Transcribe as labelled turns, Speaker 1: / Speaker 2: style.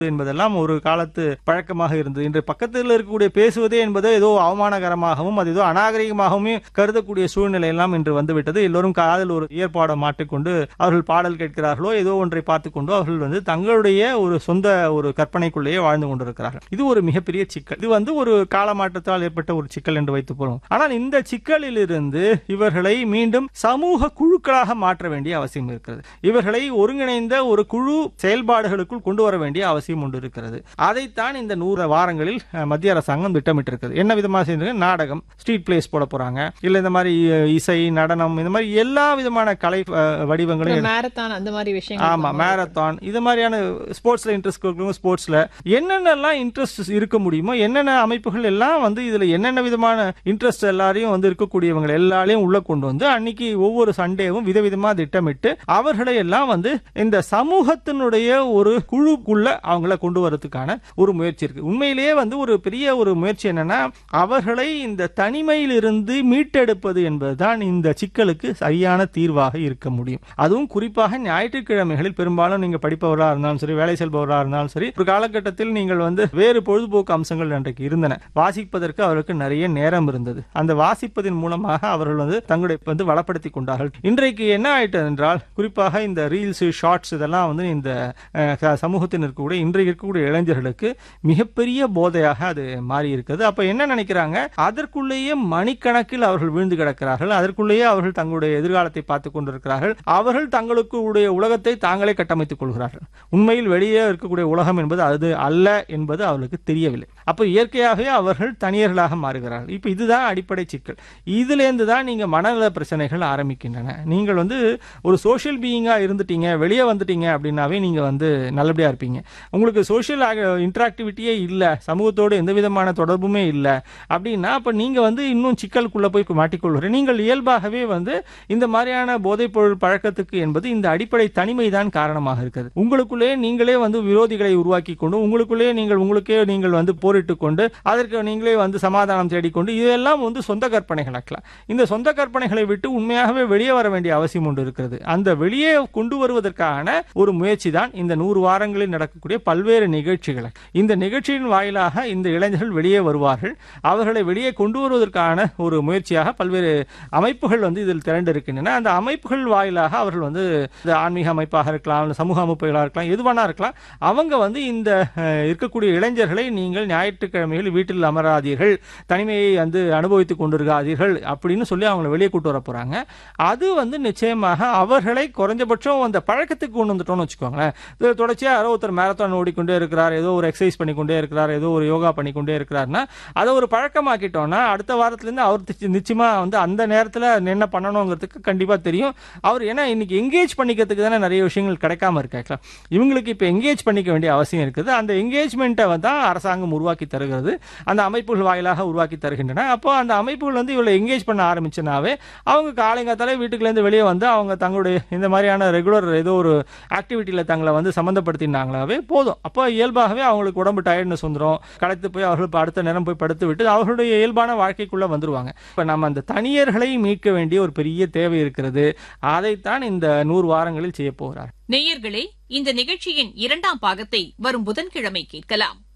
Speaker 1: என்பதெல்லாம் ஒரு காலத்து பழக்கமாக இருந்தது இன்று பக்கத்தில் இருக்கக்கூடிய பேசுவதே என்பது ஏதோ அவமானகரமாகவும் அது ஏதோ அநாகரிகமாகவும் கருதக்கூடிய சூழ்நிலை எல்லாம் இன்று வந்துவிட்டது எல்லோரும் காதில் ஒரு ஏற்பாடை மாட்டிக்கொண்டு அவர்கள் பாடல் கேட்கிறார்களோ ஏதோ ஒன்றை பார்த்துக்கொண்டு அவர்கள் வந்து தங்களுடைய ஒரு சொந்த ஒரு கற்பனைக்குள்ளேயே வாழ்ந்து கொண்டிருக்கிறார்கள் இது ஒரு மிகப்பெரிய சிக்கல் இது வந்து ஒரு காலமாற்றத்தால் ஏற்பட்ட ஒரு சிக்கல் என்று வைத்துக் கொள்வோம் ஆனால் இந்த சிக்கலிலிருந்து இவர்களை மீண்டும் சமூக குழுக்களாக மாற்ற வேண்டிய அவசியம் இருக்கிறது இவர்களை ஒருங்கிணைந்த ஒரு குழு செயல்பாடுகளுக்குள் கொண்டு வர வேண்டிய அவசியம் ஒன்று இருக்கிறது அதைத்தான் இந்த நூறு வாரங்களில் அஹ், மத்திய அரசாங்கம் திட்டமிட்டிருக்கிறது என்ன விதமாக செய்ய நாடகம் ஸ்ட்ரீட் பிளேஸ் போட போறாங்க இல்ல இந்த மாதிரி அஹ், இசை நடனம் இந்த மாதிரி எல்லா விதமான கலை அஹ், வடிவங்களையும்
Speaker 2: மேரத்தான் அந்த மாதிரி விஷயங்கள்
Speaker 1: ஆமா மேரத்தான் இது மாதிரியான ஸ்போர்ட்ஸ்ல இன்ட்ரெஸ்ட் இருக்கிறவங்க ஸ்போர்ட்ஸ்ல என்னென்னலாம் இன்ட்ரெஸ்ட் இருக்க முடியுமோ என்னென்ன அமைப்புகள் எல்லாம் வந்து இதுல என்னென்ன விதமான இன்ட்ரெஸ்ட் எல்லாரையும் வந்து இருக்கக்கூடியவங்க எல்லாரையும் உள்ள கொண்டு வந்து அன்னைக்கு ஒவ்வொரு சண்டேவும் விதவிதமா திட்டமிட்டு அவர்களை எல்லாம் வந்து இந்த சமூகத்தினுடைய ஒரு குழுக்குள்ள அவங்கள கொண்டு வரதுக்கான ஒரு முயற்சி இருக்கு உண்மையிலேயே வந்து ஒரு பெரிய ஒரு முயற்சி என்னன்னா அவர்களை இந்த தனிமையிலிருந்து மீட்டெடுப்பது என்பதுதான் இந்த சிக்கலுக்கு சரியான தீர்வாக இருக்க முடியும் அதுவும் குறிப்பாக ஞாயிற்றுக்கிழமைகளில் பெரும்பாலும் நீங்க படிப்பவராக இருந்தாலும் சரி வேலை செல்பவராக இருந்தாலும் சரி ஒரு காலகட்டத்தில் நீங்கள் வந்து வேறு பொழுதுபோக்கு அம்சங்கள் அன்றைக்கு இருந்தன வாசிப்பதற்கு அவருக்கு நிறைய நேரம் இருந்தது அந்த வாசிப்பதின் மூலமாக அவர்கள் வந்து தங்களுடைய வந்து வளப்படுத்திக் கொண்டார்கள் இன்றைக்கு என்ன ஆயிட்டது என்றால் குறிப்பாக இந்த ரீல்ஸ் ஷார்ட்ஸ் இதெல்லாம் வந்து இந்த அஹ், ச- சமூகத்தில் இருக்கக்கூடிய இன்றைக்கு இருக்கக்கூடிய இளைஞர்களுக்கு மிகப்பெரிய போதையாக அது மாறி இருக்குது அப்ப என்ன நினைக்கிறாங்க அதற்குள்ளேயே மணிக்கணக்கில் அவர்கள் வீழ்ந்து கிடக்கிறார்கள் அதற்குள்ளேயே அவர்கள் தங்களுடைய எதிர்காலத்தை பார்த்துக் கொண்டிருக்கிறார்கள் அவர்கள் தங்களுக்கு உடைய உலகத்தை தாங்களே கட்டமைத்துக் கொள்கிறார்கள் உண்மையில் வெளியே இருக்கக்கூடிய உலகம் என்பது அது அல்ல என்பது அவர்களுக்கு தெரியவில்லை அப்ப இயற்கையாகவே அவர்கள் தனியர்களாக மாறுகிறார்கள் இப்ப இதுதான் அடிப்படை சிக்கல் இதிலேருந்து தான் நீங்க மனநல பிரச்சனைகள் ஆரம்பிக்கின்றன நீங்கள் வந்து ஒரு சோஷியல் பீயிங்கா இருந்துட்டீங்க வெளியே வந்துட்டீங்க அப்படின்னாவே நீங்க வந்து நல்லபடியா இருப்பீங்க உங்களுக்கு சோஷியல் இன்டராக்டிவிட்டியே இல்ல சமூகத்தோடு எந்த விதமான தொடர்புமே இல்ல அப்படின்னா அப்ப நீங்க வந்து இன்னும் சிக்கலுக்குள்ள போய் மாட்டிக்கொள்கிறீங்க நீங்கள் இயல்பாகவே வந்து இந்த மாதிரியான போதைப் பொருள் பழக்கத்துக்கு என்பது இந்த அடிப்படை தனிமை தான் காரணமாக இருக்கிறது உங்களுக்குள்ளே நீங்களே வந்து விரோதிகளை உருவாக்கி கொண்டு உங்களுக்குள்ளே நீங்கள் உங்களுக்கே நீங்கள் வந்து போரிட்டுக் கொண்டு அதற்கு நீங்களே வந்து சமாதானம் தேடிக்கொண்டு இதெல்லாம் வந்து சொந்த கற்பனைகள் ஆக்கலாம் இந்த சொந்த கற்பனைகளை விட்டு உண்மையாகவே வெளியே வர வேண்டிய அவசியம் ஒன்று இருக்கிறது அந்த வெளியே கொண்டு வருவதற்கான ஒரு முயற்சி தான் இந்த நூறு வாரங்களில் நடக்கக்கூடிய பல்வேறு நிகழ்ச்சிகளை இந்த நிகழ்ச்சியின் வாயிலாக இந்த இளைஞர்கள் வெளியே வருவார்கள் அவர்களை வெளியே கொண்டு வருவதற்கான ஒரு முயற்சியாக பல்வேறு அமைப்புகள் வந்து இதில் திரண்டு இருக்கின்றன அந்த அமைப்புகள் வாயிலாக அவர்கள் வந்து இந்த ஆன்மீக அமைப்பாக இருக்கலாம் இல்ல சமூக அமைப்புகளாக இருக்கலாம் எதுவானா இருக்கலாம் அவங்க வந்து இந்த அஹ், இருக்கக்கூடிய இளைஞர்களை நீங்கள் ஞாயிற்றுக்கிழமைகள் வீட்டில் அமராதீர்கள் தனிமையை வந்து அனுபவித்துக் கொண்டிருக்காதீர்கள் அப்படின்னு சொல்லி அவங்களை வெளியே கூட்டு வர போறாங்க அது வந்து நிச்சயமாக அவர்களை குறைஞ்சபட்சம் அந்த பழக்கத்துக்கு கொண்டு வந்துட்டோம்னு வச்சுக்கோங்களேன் இது தொடர்ச்சியா யாரோ ஒருத்தர் மேரத்தான் ஓடிக்கொண்டே இருக்கிறார் ஏதோ ஒரு எக்ஸசைஸ் பண்ணிக்கொண்டே இருக்கிறார் ஏதோ ஒரு யோகா பண்ணிக்கொண்டே இருக்கிறாருன்னா அதை ஒரு பழக்கமாக்கிட்டோம்னா அடுத்த வாரத்துலேருந்து அவர் தி- நிச்சயமா வந்து அந்த நேரத்தில் என்ன பண்ணணுங்கிறதுக்கு கண்டிப்பா தெரியும் அவர் ஏன்னா இன்னைக்கு எங்கேஜ் பண்ணிக்கிறதுக்கு தானே நிறைய விஷயங்கள் கிடைக்காம இருக்கு இவங்களுக்கு இப்போ எங்கேஜ் பண்ணிக்க வேண்டிய அவசியம் இருக்குது அந்த எங்கேஜ்மெண்ட்டை தான் அரசாங்கம் உருவாக்கி தருகிறது அந்த அமைப்புகள் வாயிலாக உருவாக்கி தருகின்றன அப்போ அந்த அமைப்புகள் வந்து இவளை எங்கேஜ் பண்ண ஆரம்பிச்சுனாவே அவங்க காலைங்காத்தாலே வீட்டுக்குலேருந்து வெளியே வந்து அவங்க தங்களுடைய இந்த மாதிரியான ரெகுலர் ஏதோ ஒரு ஆக்டிவிட்டியில் தங்களை வந்து சம்மந்தப்படுத்தினாங்களாவே போதும் அப்போ இயல்பாகவே அவங்களுக்கு உடம்பு டயர்ட்னஸ் வந்துடும் களைத்து போய் அவர்கள் இப்ப அடுத்த நேரம் போய் படுத்து விட்டு அவர்களுடைய இயல்பான வாழ்க்கைக்குள்ள வந்துருவாங்க இப்போ நம்ம அந்த தனியர்களை மீட்க வேண்டிய ஒரு பெரிய தேவை இருக்கிறது அதைத்தான் இந்த நூறு வாரங்களில் செய்ய போகிறார்
Speaker 3: நேயர்களே இந்த நிகழ்ச்சியின் இரண்டாம் பாகத்தை வரும் புதன்கிழமை கேட்கலாம்